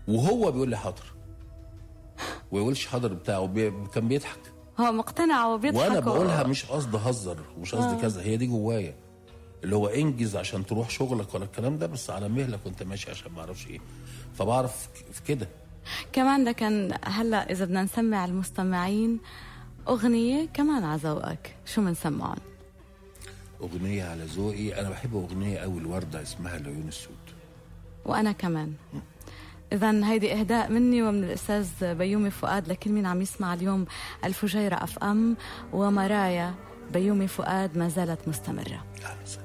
وهو بيقول لي حاضر ويقولش حاضر بتاعه بي... كان بيضحك هو مقتنع وبيضحك وانا و- بقولها مش قصدي اهزر ومش قصدي كذا هي دي جوايا اللي هو انجز عشان تروح شغلك ولا الكلام ده بس على مهلك وانت ماشي عشان ما اعرفش ايه فبعرف ك- في كده كمان لكن هلا اذا بدنا نسمع المستمعين اغنيه كمان على ذوقك شو بنسمعهم اغنيه على ذوقي انا بحب اغنيه قوي الورده اسمها العيون السود وانا كمان اذا هيدي اهداء مني ومن الاستاذ بيومي فؤاد لكل مين عم يسمع اليوم الفجيره اف ام ومرايا بيومي فؤاد ما زالت مستمره أهلا وسهلا